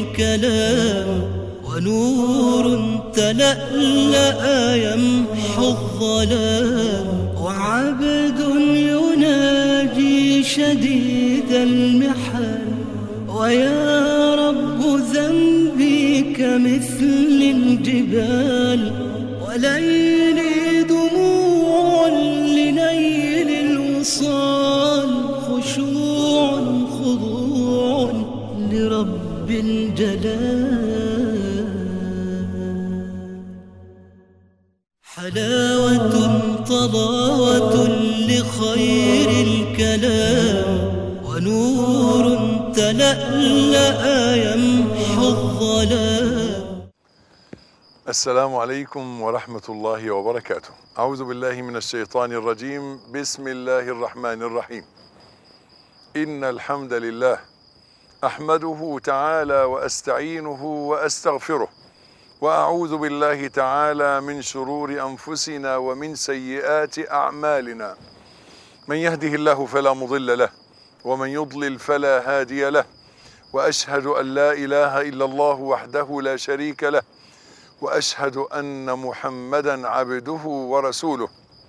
الكلام ونور تلألأ يمحو الظلام وعبد يناجي شديد المحن ويا رب ذنبي كمثل الجبال وليلي دموع لنيل الوصال خشوع خضوع لرب الجلال حلاوة طلاوة لخير الكلام ونور تلألأ يمحو الظلام السلام عليكم ورحمة الله وبركاته. أعوذ بالله من الشيطان الرجيم، بسم الله الرحمن الرحيم. إن الحمد لله أحمده تعالى وأستعينه وأستغفره، وأعوذ بالله تعالى من شرور أنفسنا ومن سيئات أعمالنا. من يهده الله فلا مضل له، ومن يضلل فلا هادي له. وأشهد أن لا إله إلا الله وحده لا شريك له. واشهد ان محمدا عبده ورسوله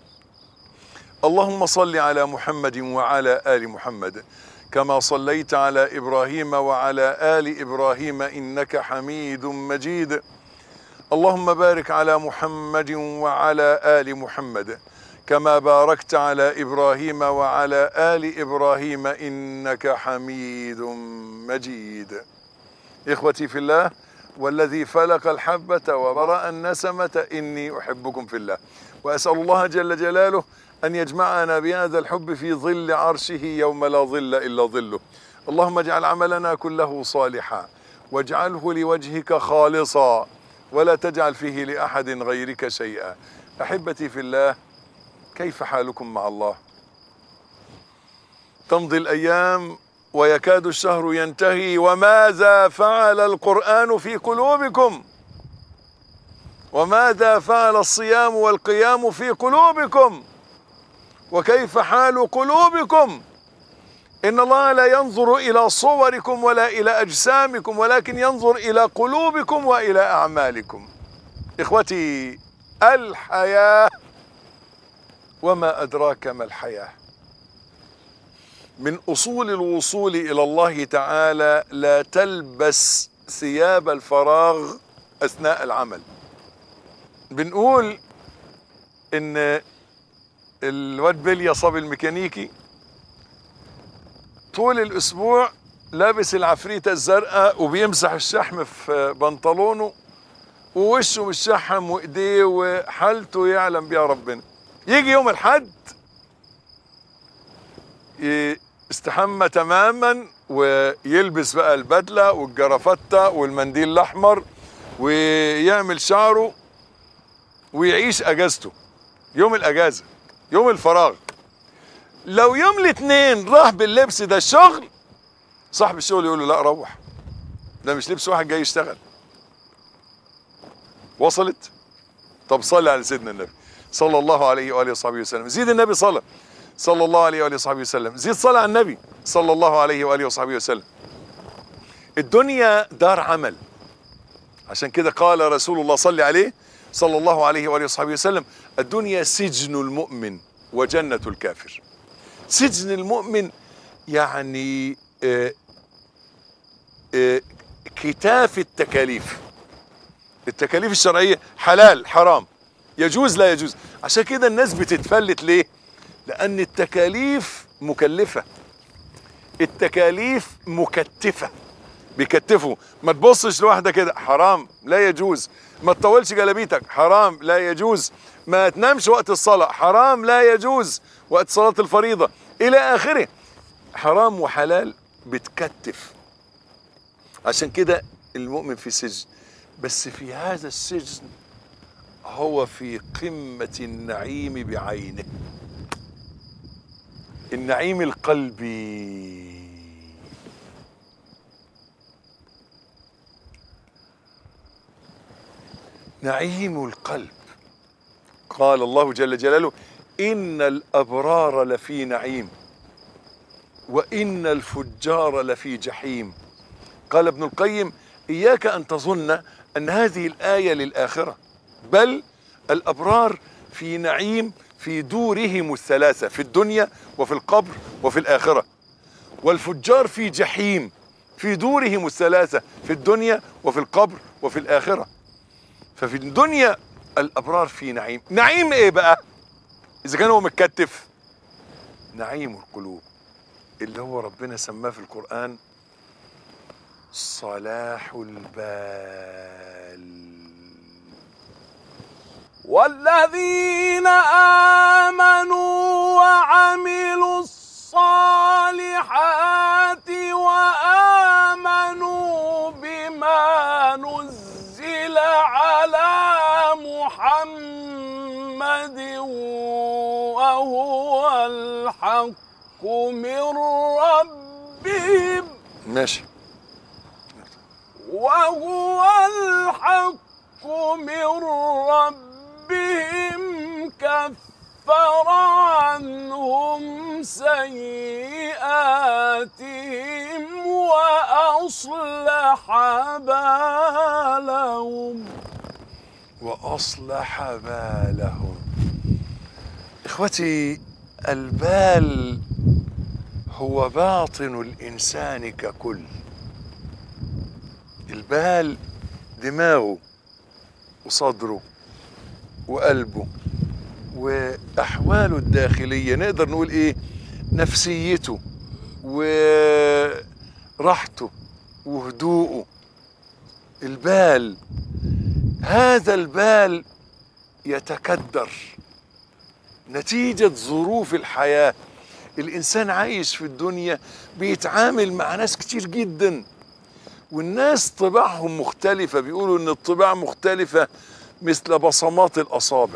اللهم صل على محمد وعلى ال محمد كما صليت على ابراهيم وعلى ال ابراهيم انك حميد مجيد اللهم بارك على محمد وعلى ال محمد كما باركت على ابراهيم وعلى ال ابراهيم انك حميد مجيد اخوتي في الله والذي فلق الحبة وبرأ النسمة إني أحبكم في الله وأسأل الله جل جلاله أن يجمعنا بهذا الحب في ظل عرشه يوم لا ظل إلا ظله اللهم اجعل عملنا كله صالحا واجعله لوجهك خالصا ولا تجعل فيه لأحد غيرك شيئا أحبتي في الله كيف حالكم مع الله تمضي الأيام ويكاد الشهر ينتهي وماذا فعل القرآن في قلوبكم وماذا فعل الصيام والقيام في قلوبكم وكيف حال قلوبكم إن الله لا ينظر إلى صوركم ولا إلى أجسامكم ولكن ينظر إلى قلوبكم وإلى أعمالكم إخوتي الحياة وما أدراك ما الحياه من اصول الوصول الى الله تعالى لا تلبس ثياب الفراغ اثناء العمل بنقول ان الواد بليا صبي الميكانيكي طول الاسبوع لابس العفريتة الزرقاء وبيمسح الشحم في بنطلونه ووشه متشحم وايديه وحالته يعلم بها ربنا يجي يوم الحد استحمى تماما ويلبس بقى البدله والجرافته والمنديل الاحمر ويعمل شعره ويعيش اجازته يوم الاجازه يوم الفراغ لو يوم الاثنين راح باللبس ده الشغل صاحب الشغل يقول له لا روح ده مش لبس واحد جاي يشتغل وصلت طب صلي على سيدنا النبي صلى الله عليه واله وصحبه وسلم زيد النبي صلى صلى الله عليه واله وصحبه وسلم زيد صلاه على النبي صلى الله عليه واله وصحبه وسلم الدنيا دار عمل عشان كده قال رسول الله صلى عليه صلى الله عليه واله وصحبه وسلم الدنيا سجن المؤمن وجنة الكافر سجن المؤمن يعني آه آه كتاف التكاليف التكاليف الشرعية حلال حرام يجوز لا يجوز عشان كده الناس بتتفلت ليه لأن التكاليف مكلفة التكاليف مكتفة بيكتفوا ما تبصش لواحدة كده حرام لا يجوز ما تطولش جلابيتك حرام لا يجوز ما تنامش وقت الصلاة حرام لا يجوز وقت صلاة الفريضة إلى آخره حرام وحلال بتكتف عشان كده المؤمن في سجن بس في هذا السجن هو في قمة النعيم بعينه النعيم القلبي نعيم القلب قال الله جل جلاله إن الأبرار لفي نعيم وإن الفجار لفي جحيم قال ابن القيم إياك أن تظن أن هذه الآية للآخرة بل الأبرار في نعيم في دورهم الثلاثة في الدنيا وفي القبر وفي الآخرة والفجار في جحيم في دورهم الثلاثة في الدنيا وفي القبر وفي الآخرة ففي الدنيا الأبرار في نعيم نعيم إيه بقى إذا كان هو متكتف نعيم القلوب اللي هو ربنا سماه في القرآن صلاح البال والذين آمنوا وعملوا الصالحات وآمنوا بما نزل على محمد وهو الحق من ربهم ماشي وهو الحق من ربهم كفر عنهم سيئاتهم وأصلح بالهم وأصلح بالهم إخوتي البال هو باطن الإنسان ككل البال دماغه وصدره وقلبه وأحواله الداخلية نقدر نقول إيه نفسيته وراحته وهدوءه البال هذا البال يتكدر نتيجة ظروف الحياة الإنسان عايش في الدنيا بيتعامل مع ناس كتير جدا والناس طباعهم مختلفة بيقولوا إن الطباع مختلفة مثل بصمات الأصابع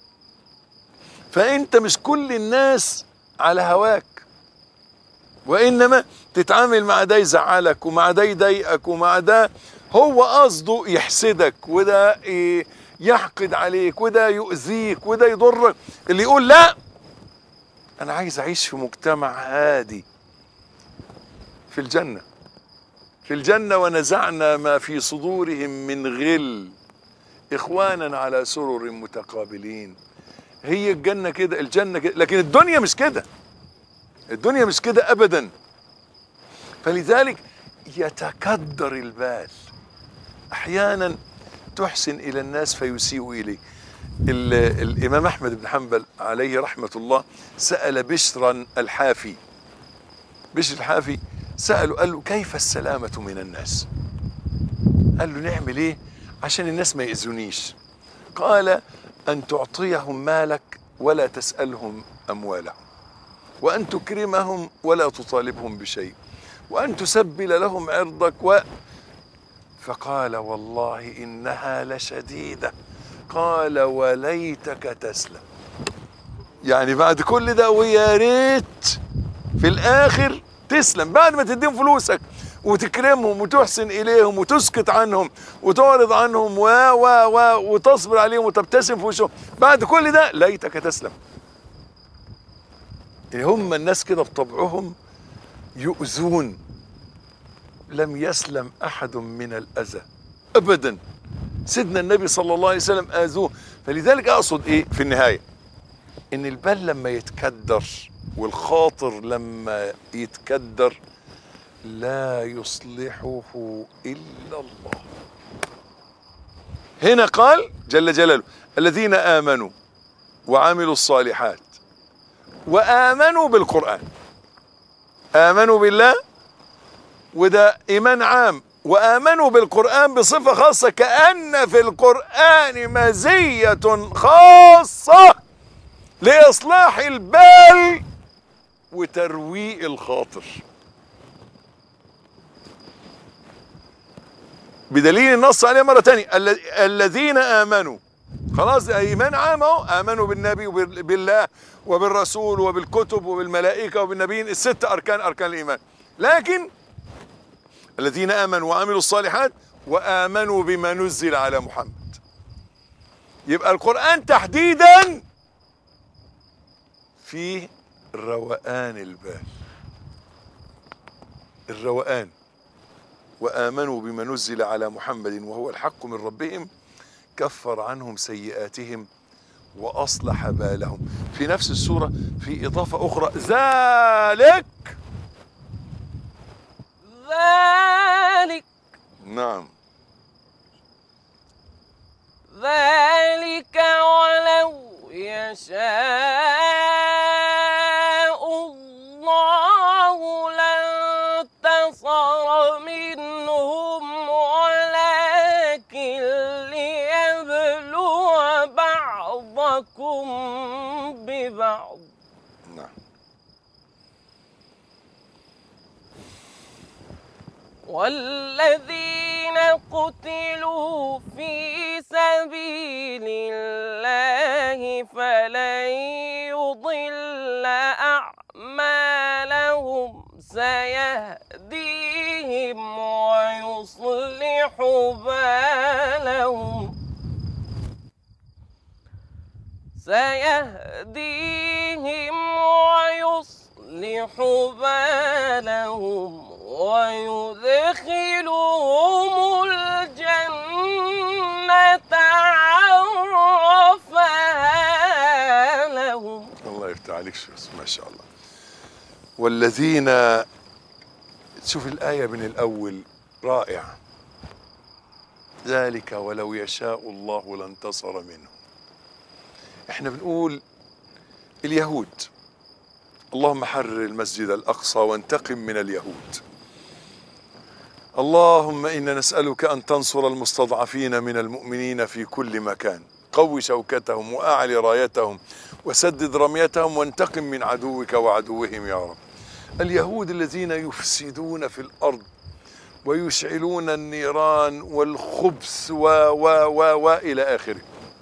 فأنت مش كل الناس على هواك وإنما تتعامل مع ده يزعلك ومع ده يضايقك ومع ده هو قصده يحسدك وده إيه يحقد عليك وده يؤذيك وده يضرك اللي يقول لا انا عايز اعيش في مجتمع هادي في الجنه في الجنه ونزعنا ما في صدورهم من غل اخوانا على سرر متقابلين هي الجنه كده الجنه كده لكن الدنيا مش كده الدنيا مش كده ابدا فلذلك يتكدر البال احيانا تحسن الى الناس فيسيء اليه ال- الامام احمد بن حنبل عليه رحمه الله سال بشرا الحافي بشر الحافي ساله قال له كيف السلامه من الناس قال له نعمل ايه عشان الناس ما يأذونيش قال ان تعطيهم مالك ولا تسالهم اموالهم وان تكرمهم ولا تطالبهم بشيء وان تسبل لهم عرضك و فقال والله انها لشديده قال وليتك تسلم يعني بعد كل ده ويا ريت في الاخر تسلم بعد ما تديهم فلوسك وتكرمهم وتحسن اليهم وتسكت عنهم وتعرض عنهم و و و وتصبر عليهم وتبتسم في وشهم بعد كل ده ليتك تسلم يعني هم الناس كده بطبعهم يؤذون لم يسلم احد من الاذى ابدا سيدنا النبي صلى الله عليه وسلم اذوه فلذلك اقصد ايه في النهايه ان البال لما يتكدر والخاطر لما يتكدر لا يصلحه الا الله هنا قال جل جلاله الذين امنوا وعملوا الصالحات وامنوا بالقران امنوا بالله وده ايمان عام وامنوا بالقران بصفه خاصه كان في القران مزيه خاصه لاصلاح البال وترويء الخاطر بدليل النص عليه مره تانية الل- الذين امنوا خلاص ده ايمان عام اهو امنوا بالنبي وبالله وبالرسول وبالكتب وبالملائكه وبالنبيين الست اركان اركان الايمان لكن الذين امنوا وعملوا الصالحات وامنوا بما نزل على محمد يبقى القران تحديدا فيه روقان البال الروقان وآمنوا بما نزل على محمد وهو الحق من ربهم كفر عنهم سيئاتهم وأصلح بالهم في نفس السورة في إضافة أخرى ذلك ذلك نعم ذلك ولو يشاء الله لانتصر منهم ولكن ليبلو بعضكم ببعض نعم والذين قتلوا في سبيل الله فلن يضل أعمالهم سيهديهم ويصلح بالهم سيهديهم ويصلح بالهم ويدخلهم الجنة عرفها لهم الله يفتح عليك شو ما شاء الله والذين شوف الآية من الأول رائع ذلك ولو يشاء الله لانتصر منهم احنا بنقول اليهود اللهم حرر المسجد الأقصى وانتقم من اليهود اللهم إنا نسألك أن تنصر المستضعفين من المؤمنين في كل مكان قو شوكتهم وأعل رايتهم وسدد رميتهم وانتقم من عدوك وعدوهم يا رب اليهود الذين يفسدون في الأرض ويشعلون النيران والخبث و و و و إلى آخره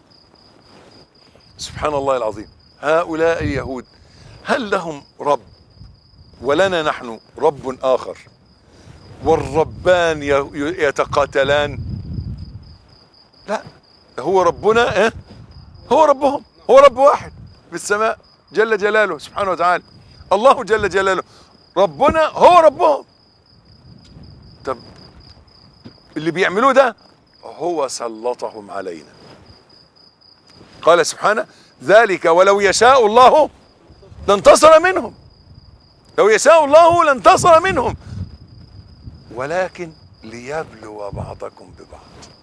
سبحان الله العظيم هؤلاء اليهود هل لهم رب ولنا نحن رب آخر والربان ي- يتقاتلان لا هو ربنا إيه؟ هو ربهم هو رب واحد في السماء جل جلاله سبحانه وتعالى الله جل جلاله ربنا هو ربهم طب اللي بيعملوه ده هو سلطهم علينا قال سبحانه ذلك ولو يشاء الله لانتصر منهم لو يشاء الله لانتصر منهم ولكن ليبلو بعضكم ببعض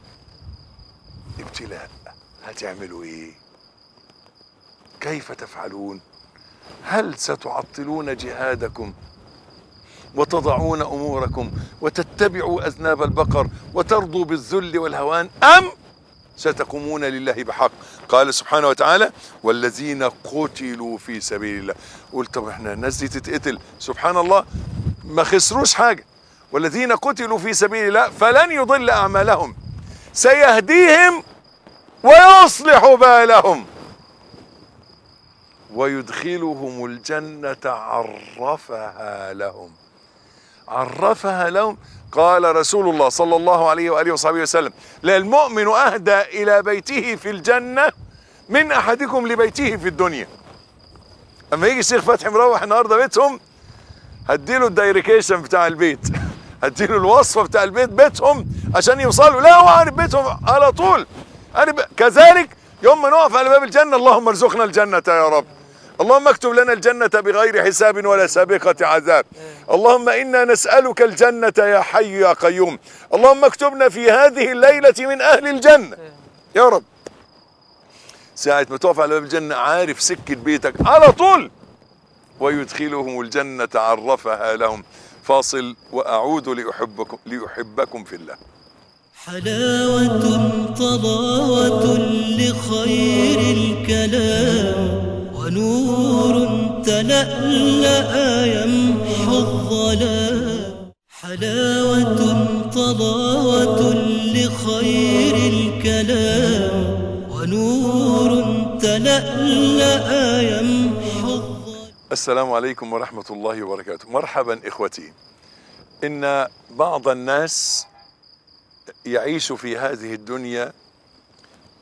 ابتلاء هتعملوا ايه كيف تفعلون هل ستعطلون جهادكم وتضعون اموركم وتتبعوا اذناب البقر وترضوا بالذل والهوان ام ستقومون لله بحق قال سبحانه وتعالى والذين قتلوا في سبيل الله قلت طب احنا الناس دي تتقتل سبحان الله ما خسروش حاجه والذين قتلوا في سبيل الله فلن يضل اعمالهم سيهديهم ويصلح بالهم ويدخلهم الجنة عرفها لهم عرفها لهم قال رسول الله صلى الله عليه وآله وصحبه وسلم لا المؤمن أهدى إلى بيته في الجنة من أحدكم لبيته في الدنيا أما يجي الشيخ فتحي مروح النهارده بيتهم هديله الدايركيشن بتاع البيت هديله الوصفة بتاع البيت بيتهم عشان يوصلوا لا هو عارف بيتهم على طول أنا ب... كذلك يوم ما نقف على باب الجنة اللهم ارزقنا الجنة يا رب اللهم اكتب لنا الجنة بغير حساب ولا سابقة عذاب اللهم إنا نسألك الجنة يا حي يا قيوم اللهم اكتبنا في هذه الليلة من أهل الجنة يا رب ساعة ما تقف على باب الجنة عارف سكة بيتك على طول ويدخلهم الجنة عرفها لهم فاصل وأعود لأحبكم, لأحبكم في الله حلاوة طلاوة لخير الكلام ونور تلألأ يمحو الظلام حلاوة طلاوة لخير الكلام ونور تلألأ يمحو الظلام السلام عليكم ورحمة الله وبركاته مرحبا إخوتي إن بعض الناس يعيش في هذه الدنيا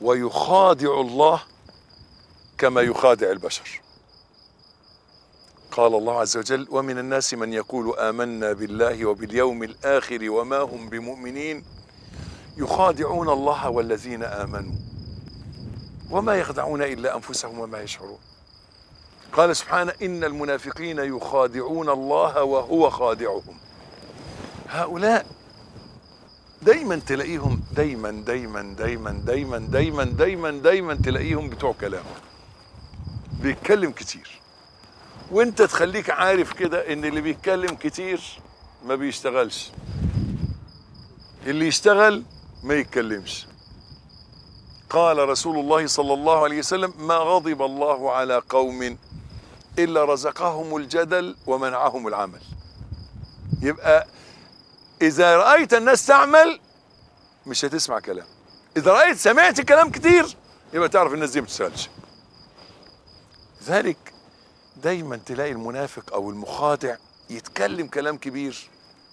ويخادع الله كما يخادع البشر قال الله عز وجل ومن الناس من يقول آمنا بالله وباليوم الآخر وما هم بمؤمنين يخادعون الله والذين آمنوا وما يخدعون إلا أنفسهم وما يشعرون قال سبحانه إن المنافقين يخادعون الله وهو خادعهم هؤلاء دايما تلاقيهم دايما دايما دايما دايما دايما دايما دايما تلاقيهم بتوع كلام بيتكلم كتير وانت تخليك عارف كده ان اللي بيتكلم كتير ما بيشتغلش اللي يشتغل ما يتكلمش قال رسول الله صلى الله عليه وسلم ما غضب الله على قوم الا رزقهم الجدل ومنعهم العمل يبقى اذا رايت الناس تعمل مش هتسمع كلام اذا رايت سمعت كلام كتير يبقى تعرف الناس دي ما بتشتغلش ذلك دايما تلاقي المنافق او المخادع يتكلم كلام كبير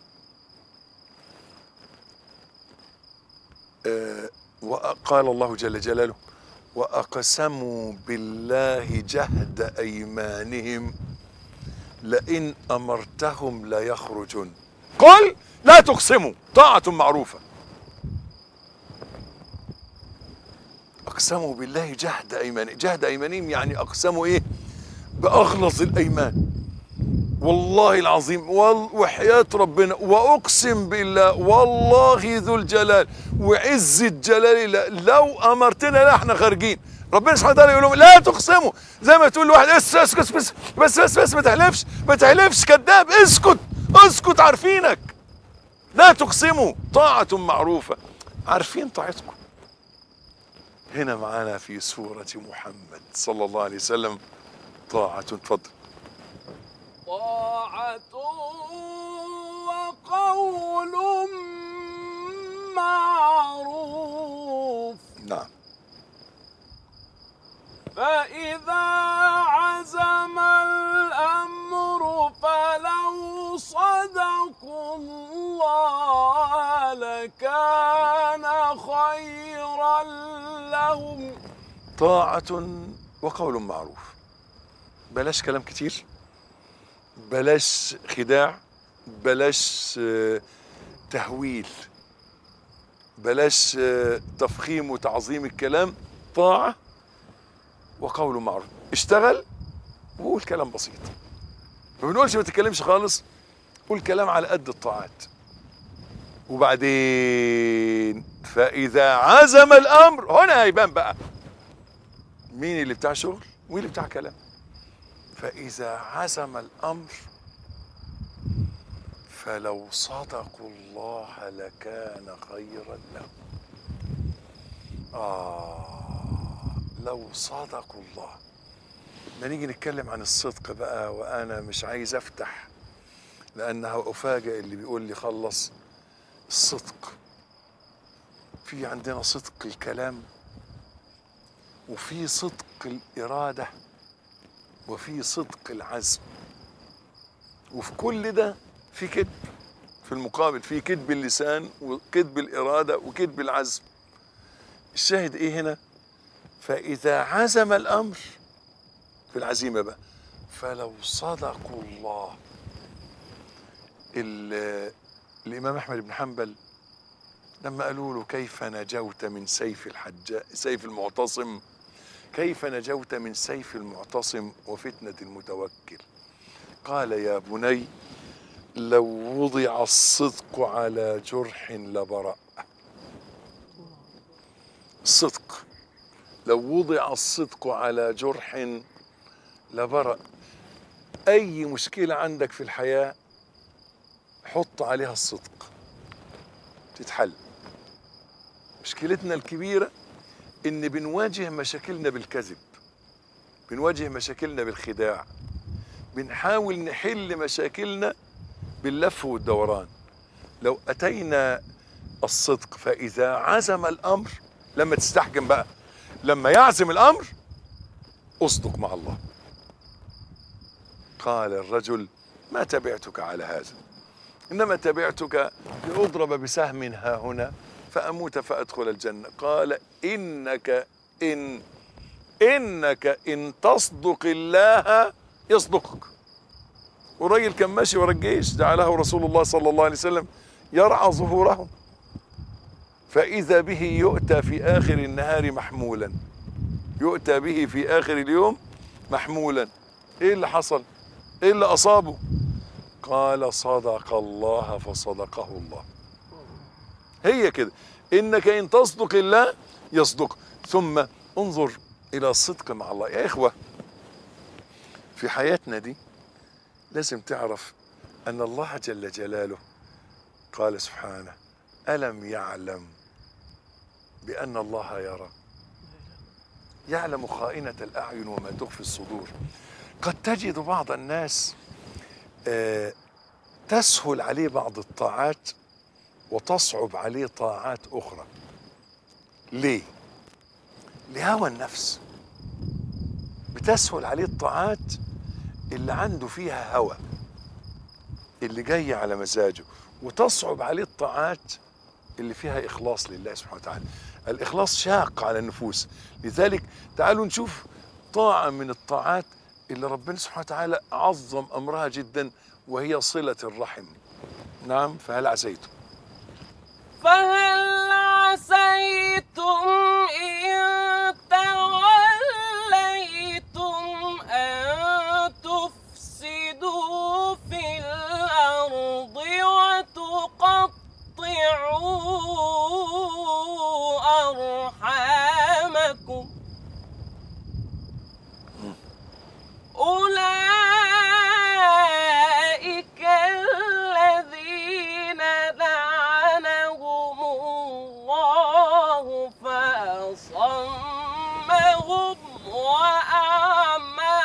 آه، وقال الله جل جلاله واقسموا بالله جهد ايمانهم لئن امرتهم ليخرجن قل لا تقسموا طاعه معروفه اقسموا بالله جهد ايمانهم جهد ايمانهم يعني اقسموا ايه باغلظ الايمان والله العظيم وال- وحياة ربنا وأقسم بالله والله ذو الجلال وعزة جلال الله لو أمرتنا لا احنا خارجين ربنا سبحانه وتعالى يقول لهم لا تقسموا زي ما تقول لواحد اس اسكت بس بس بس بس ما تحلفش ما تحلفش كذاب اسكت اسكت عارفينك لا تقسموا طاعة معروفة عارفين طاعتكم هنا معانا في سورة محمد صلى الله عليه وسلم طاعة اتفضل طاعة وقول معروف نعم فإذا عزم الأمر فلو صدقوا الله لكان خيرا لهم طاعة وقول معروف بلاش كلام كتير بلاش خداع بلاش آه، تهويل بلاش آه، تفخيم وتعظيم الكلام طاعة وقول معروف اشتغل وقول كلام بسيط ما بنقولش ما تتكلمش خالص قول كلام على قد الطاعات وبعدين فإذا عزم الأمر هنا هيبان بقى مين اللي بتاع شغل ومين اللي بتاع كلام فإذا عزم الأمر فلو صدقوا الله لكان خيرا لهم آه لو صدقوا الله ما نيجي نتكلم عن الصدق بقى وأنا مش عايز أفتح لأنها أفاجئ اللي بيقول لي خلص الصدق في عندنا صدق الكلام وفي صدق الإرادة وفي صدق العزم وفي كل ده في كذب في المقابل في كذب اللسان وكذب الإرادة وكذب العزم الشاهد إيه هنا فإذا عزم الأمر في العزيمة بقى فلو صدقوا الله ال- الإمام أحمد بن حنبل لما قالوا له كيف نجوت من سيف الحجاج سيف المعتصم كيف نجوت من سيف المعتصم وفتنة المتوكل قال يا بني لو وضع الصدق على جرح لبرأ الصدق لو وضع الصدق على جرح لبرأ أي مشكلة عندك في الحياة حط عليها الصدق تتحل مشكلتنا الكبيرة إن بنواجه مشاكلنا بالكذب بنواجه مشاكلنا بالخداع بنحاول نحل مشاكلنا باللف والدوران لو أتينا الصدق فإذا عزم الأمر لما تستحكم بقى لما يعزم الأمر أصدق مع الله قال الرجل ما تبعتك على هذا إنما تبعتك لأضرب بسهم ها هنا فأموت فأدخل الجنة قال إنك إن إنك إن تصدق الله يصدقك والراجل كان ماشي ورا الجيش جعله رسول الله صلى الله عليه وسلم يرعى ظهورهم فإذا به يؤتى في آخر النهار محمولا يؤتى به في آخر اليوم محمولا إيه اللي حصل إيه اللي أصابه قال صدق الله فصدقه الله هي كده إنك إن تصدق الله يصدق ثم انظر إلى الصدق مع الله يا إخوة في حياتنا دي لازم تعرف أن الله جل جلاله قال سبحانه ألم يعلم بأن الله يرى يعلم خائنة الأعين وما تخفي الصدور قد تجد بعض الناس آه، تسهل عليه بعض الطاعات وتصعب عليه طاعات أخرى ليه؟ لهوى النفس بتسهل عليه الطاعات اللي عنده فيها هوى اللي جاي على مزاجه وتصعب عليه الطاعات اللي فيها إخلاص لله سبحانه وتعالى الإخلاص شاق على النفوس لذلك تعالوا نشوف طاعة من الطاعات اللي ربنا سبحانه وتعالى عظم أمرها جدا وهي صلة الرحم نعم فهل عسيتم فهل عسيتم إن توليتم أن تفسدوا في الأرض وتقطعوا أرحامكم أولئك الذين لعنهم الله فأصمهم وأعمى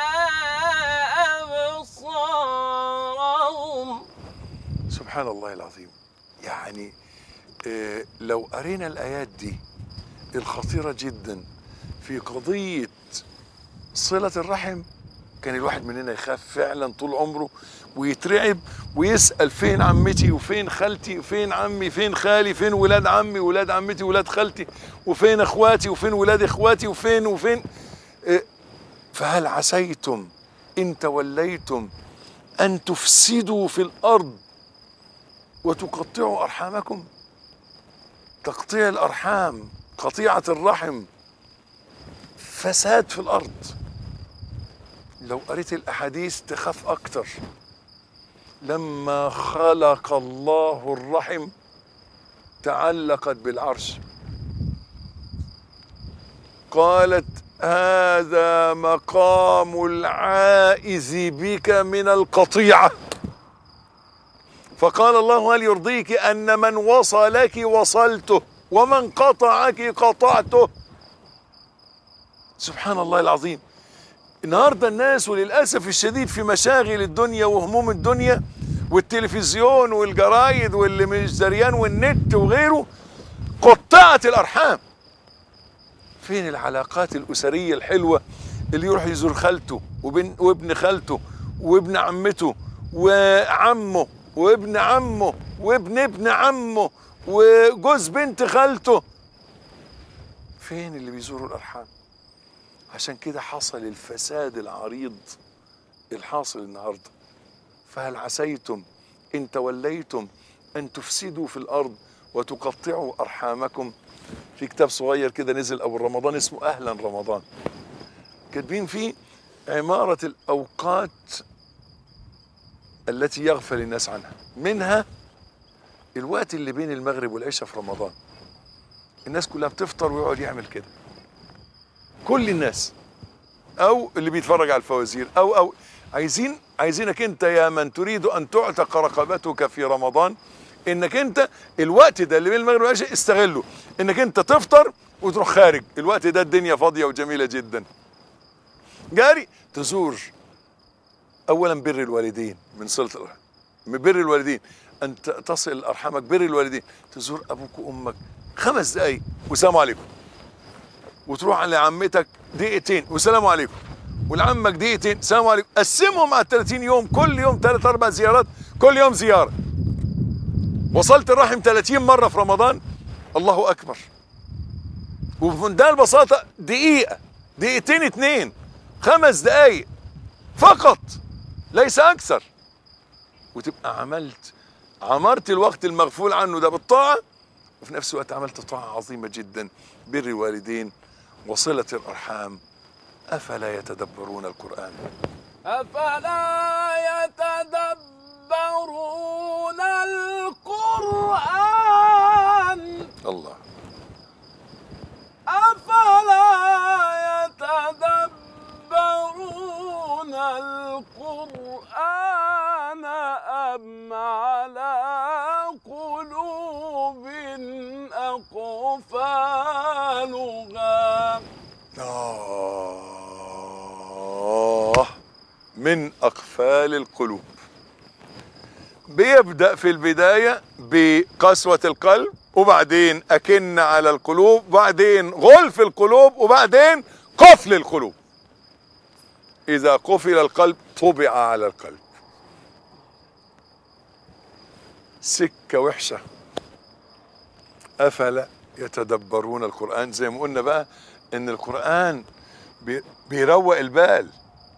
أبصارهم سبحان الله العظيم يعني آه، لو قرينا الآيات دي الخطيرة جدا في قضية صلة الرحم كان الواحد مننا يخاف فعلا طول عمره ويترعب ويسأل فين عمتي وفين خالتي وفين عمي فين خالي فين ولاد عمي ولاد عمتي ولاد خالتي وفين اخواتي وفين ولاد اخواتي وفين وفين آه، فهل عسيتم ان توليتم ان تفسدوا في الارض وتقطعوا ارحامكم تقطيع الارحام قطيعه الرحم فساد في الارض لو قريت الاحاديث تخاف اكتر لما خلق الله الرحم تعلقت بالعرش قالت هذا مقام العائز بك من القطيعه فقال الله هل يرضيك ان من وصلك وصلته ومن قطعك قطعته سبحان الله العظيم النهارده الناس وللاسف الشديد في مشاغل الدنيا وهموم الدنيا والتلفزيون والجرايد واللي مش دريان والنت وغيره قطعت الارحام فين العلاقات الاسريه الحلوه اللي يروح يزور خالته وبن وابن خالته وابن عمته وعمه وابن عمه وابن ابن عمه وجوز بنت خالته فين اللي بيزوروا الارحام عشان كده حصل الفساد العريض الحاصل النهارده فهل عسيتم ان توليتم ان تفسدوا في الارض وتقطعوا ارحامكم في كتاب صغير كده نزل اول رمضان اسمه اهلا رمضان كاتبين فيه عماره الاوقات التي يغفل الناس عنها منها الوقت اللي بين المغرب والعشاء في رمضان الناس كلها بتفطر ويقعد يعمل كده كل الناس او اللي بيتفرج على الفوازير او او عايزين عايزينك انت يا من تريد ان تعتق رقبتك في رمضان انك انت الوقت ده اللي بين المغرب والعشاء استغله انك انت تفطر وتروح خارج الوقت ده الدنيا فاضيه وجميله جدا جاري تزور اولا بر الوالدين من صله الارحام من بر الوالدين ان ت- تصل ارحامك بر الوالدين تزور ابوك وامك خمس دقايق والسلام عليكم وتروح على عمتك دقيقتين والسلام عليكم ولعمك دقيقتين السلام عليكم قسمهم على 30 يوم كل يوم ثلاث اربع زيارات كل يوم زياره وصلت الرحم 30 مره في رمضان الله اكبر وبمنتهى البساطه دقيقه دقيقتين اتنين خمس دقايق فقط ليس اكثر وتبقى عملت عمرت الوقت المغفول عنه ده بالطاعه وفي نفس الوقت عملت طاعه عظيمه جدا بر الوالدين وصله الارحام افلا يتدبرون القران أفلا يتدبرون القرآن الله أفلا يتدبرون القرآن أم على قلوب أقفالها آه من أقفال القلوب بيبدأ في البداية بقسوة القلب وبعدين أكن على القلوب وبعدين غلف القلوب وبعدين قفل القلوب إذا قفل القلب طبع على القلب سكة وحشة أفلا يتدبرون القرآن زي ما قلنا بقى إن القرآن بي- بيروق البال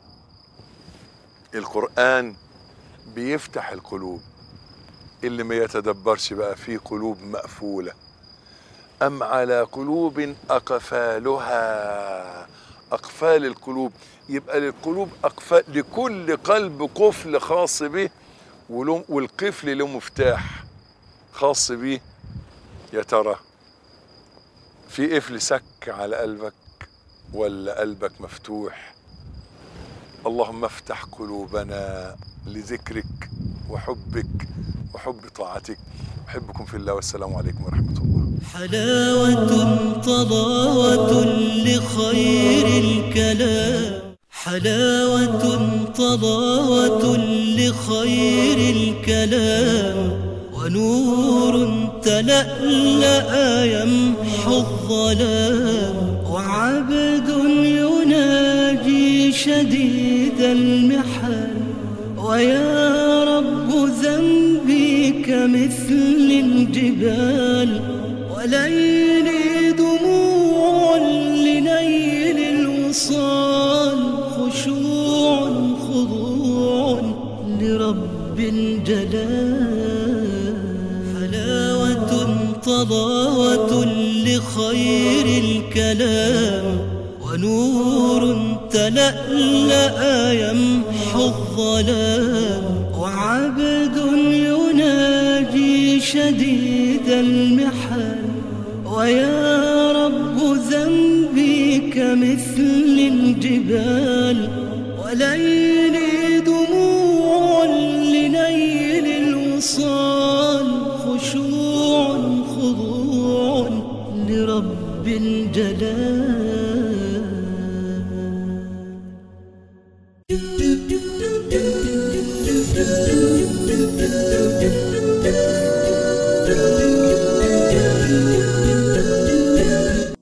القرآن بيفتح القلوب اللي ما يتدبرش بقى في قلوب مقفولة أم على قلوب أقفالها أقفال القلوب يبقى للقلوب أقفال لكل قلب قفل خاص به وله- والقفل له مفتاح خاص به يا ترى في قفل سك على قلبك ولا قلبك مفتوح اللهم افتح قلوبنا لذكرك وحبك وحب طاعتك احبكم في الله والسلام عليكم ورحمه الله حلاوة طلاوة لخير الكلام حلاوة طلاوة لخير الكلام ونور تلألأ يمحو الظلام وعبد يناجي شديد المحن ويا رب ذنبي كمثل الجبال وليلي دموع لنيل الوصال خشوع خضوع لرب الجلال حلاوة طلاوة لخير الكلام ونور تلألأ يمحو الظلام وعبد يناجي شديد المحن ويا رب ذنبي كمثل الجبال وليلي دموع لنيل الوصال خشوع خضوع لرب الجلال